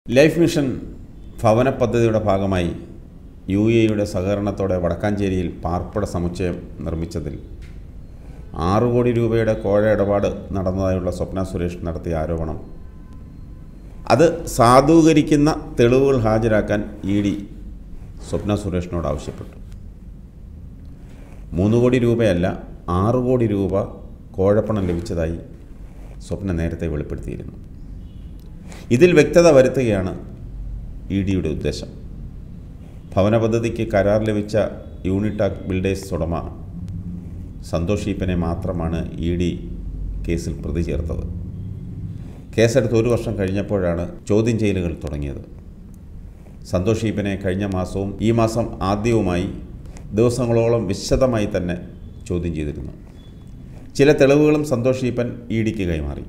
life mission ഭവന പദ്ധതിയുടെ ഭാഗമായി യു എയുടെ സഹകരണത്തോടെ വടക്കാഞ്ചേരിയിൽ പാർപ്പിട സമുച്ചയം നിർമ്മിച്ചതിൽ ആറ് കോടി രൂപയുടെ കോഴ ഇടപാട് നടന്നതായുള്ള സ്വപ്ന സുരേഷ് നടത്തിയ ആരോപണം അത് സാധൂകരിക്കുന്ന തെളിവുകൾ ഹാജരാക്കാൻ ഇ ഡി സ്വപ്ന സുരേഷിനോട് ആവശ്യപ്പെട്ടു മൂന്ന് കോടി രൂപയല്ല ആറ് കോടി രൂപ കോഴപ്പണം ലഭിച്ചതായി സ്വപ്ന നേരത്തെ വെളിപ്പെടുത്തിയിരുന്നു ഇതിൽ വ്യക്തത വരുത്തുകയാണ് ഇ ഡിയുടെ ഉദ്ദേശം ഭവന പദ്ധതിക്ക് കരാർ ലഭിച്ച യൂണിടാക് ബിൽഡേഴ്സ് ഉടമ സന്തോഷ് ഈപ്പനെ മാത്രമാണ് ഇ ഡി കേസിൽ പ്രതി ചേർത്തത് കേസെടുത്ത് ഒരു വർഷം കഴിഞ്ഞപ്പോഴാണ് ചോദ്യം ചെയ്യലുകൾ തുടങ്ങിയത് സന്തോഷ് ഈപ്പനെ കഴിഞ്ഞ മാസവും ഈ മാസം ആദ്യവുമായി ദിവസങ്ങളോളം വിശദമായി തന്നെ ചോദ്യം ചെയ്തിരുന്നു ചില തെളിവുകളും സന്തോഷ് ഈപ്പൻ ഇ ഡിക്ക് കൈമാറി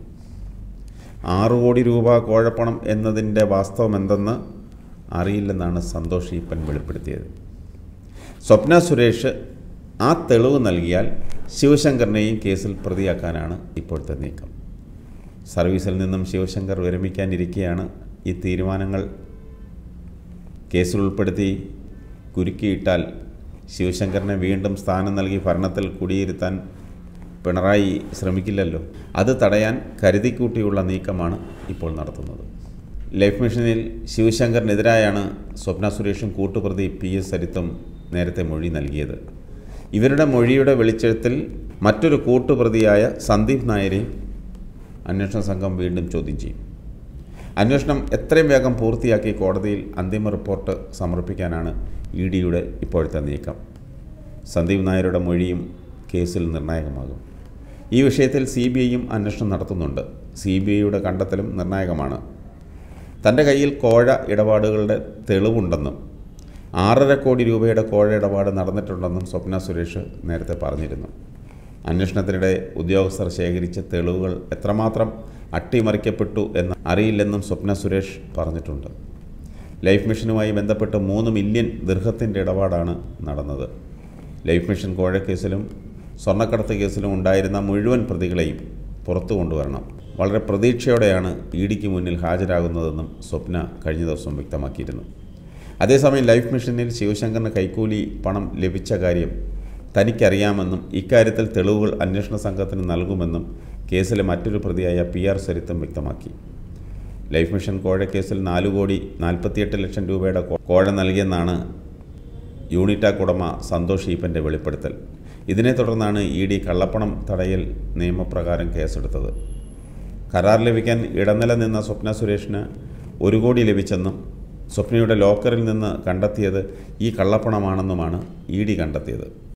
ആറു കോടി രൂപ കോഴപ്പണം എന്നതിൻ്റെ വാസ്തവം എന്തെന്ന് അറിയില്ലെന്നാണ് സന്തോഷ് ഈപ്പൻ വെളിപ്പെടുത്തിയത് സ്വപ്ന സുരേഷ് ആ തെളിവ് നൽകിയാൽ ശിവശങ്കറിനെയും കേസിൽ പ്രതിയാക്കാനാണ് ഇപ്പോഴത്തെ നീക്കം സർവീസിൽ നിന്നും ശിവശങ്കർ വിരമിക്കാനിരിക്കെയാണ് ഈ തീരുമാനങ്ങൾ കേസിൽ ഉൾപ്പെടുത്തി കുരുക്കിയിട്ടാൽ ശിവശങ്കറിനെ വീണ്ടും സ്ഥാനം നൽകി ഭരണത്തിൽ കുടിയിരുത്താൻ പിണറായി ശ്രമിക്കില്ലല്ലോ അത് തടയാൻ കരുതിക്കൂട്ടിയുള്ള നീക്കമാണ് ഇപ്പോൾ നടത്തുന്നത് ലൈഫ് മിഷനിൽ ശിവശങ്കറിനെതിരായാണ് സ്വപ്ന സുരേഷും കൂട്ടുപ്രതി പി എസ് സരിത്തും നേരത്തെ മൊഴി നൽകിയത് ഇവരുടെ മൊഴിയുടെ വെളിച്ചത്തിൽ മറ്റൊരു കൂട്ടുപ്രതിയായ സന്ദീപ് നായരെയും അന്വേഷണ സംഘം വീണ്ടും ചോദ്യം ചെയ്യും അന്വേഷണം എത്രയും വേഗം പൂർത്തിയാക്കി കോടതിയിൽ അന്തിമ റിപ്പോർട്ട് സമർപ്പിക്കാനാണ് ഇ ഡിയുടെ ഇപ്പോഴത്തെ നീക്കം സന്ദീപ് നായരുടെ മൊഴിയും കേസിൽ നിർണായകമാകും ഈ വിഷയത്തിൽ സി ബി ഐയും അന്വേഷണം നടത്തുന്നുണ്ട് സി ബി ഐയുടെ കണ്ടെത്തലും നിർണായകമാണ് തൻ്റെ കയ്യിൽ കോഴ ഇടപാടുകളുടെ തെളിവുണ്ടെന്നും ആറര കോടി രൂപയുടെ കോഴ ഇടപാട് നടന്നിട്ടുണ്ടെന്നും സ്വപ്ന സുരേഷ് നേരത്തെ പറഞ്ഞിരുന്നു അന്വേഷണത്തിനിടെ ഉദ്യോഗസ്ഥർ ശേഖരിച്ച തെളിവുകൾ എത്രമാത്രം അട്ടിമറിക്കപ്പെട്ടു എന്ന് അറിയില്ലെന്നും സ്വപ്ന സുരേഷ് പറഞ്ഞിട്ടുണ്ട് ലൈഫ് മിഷനുമായി ബന്ധപ്പെട്ട് മൂന്ന് മില്യൺ ദീർഘത്തിൻ്റെ ഇടപാടാണ് നടന്നത് ലൈഫ് മിഷൻ കോഴക്കേസിലും സ്വർണ്ണക്കടത്ത് കേസിലും ഉണ്ടായിരുന്ന മുഴുവൻ പ്രതികളെയും പുറത്തു കൊണ്ടുവരണം വളരെ പ്രതീക്ഷയോടെയാണ് ഇ ഡിക്ക് മുന്നിൽ ഹാജരാകുന്നതെന്നും സ്വപ്ന കഴിഞ്ഞ ദിവസം വ്യക്തമാക്കിയിരുന്നു അതേസമയം ലൈഫ് മിഷനിൽ ശിവശങ്കറിന് കൈക്കൂലി പണം ലഭിച്ച കാര്യം തനിക്കറിയാമെന്നും ഇക്കാര്യത്തിൽ തെളിവുകൾ അന്വേഷണ സംഘത്തിന് നൽകുമെന്നും കേസിലെ മറ്റൊരു പ്രതിയായ പി ആർ സരിത്തും വ്യക്തമാക്കി ലൈഫ് മിഷൻ കോഴക്കേസിൽ നാല് കോടി നാൽപ്പത്തിയെട്ട് ലക്ഷം രൂപയുടെ കോ- കോഴ നൽകിയെന്നാണ് യൂണിറ്റാക് ഉടമ സന്തോഷ് ഈപ്പൻ്റെ വെളിപ്പെടുത്തൽ ഇതിനെ തുടർന്നാണ് ഇ ഡി കള്ളപ്പണം തടയൽ നിയമപ്രകാരം കേസെടുത്തത് കരാർ ലഭിക്കാൻ ഇടനില നിന്ന സ്വപ്ന സുരേഷിന് ഒരു കോടി ലഭിച്ചെന്നും സ്വപ്നയുടെ ലോക്കറിൽ നിന്ന് കണ്ടെത്തിയത് ഈ കള്ളപ്പണമാണെന്നുമാണ് ഇ ഡി കണ്ടെത്തിയത്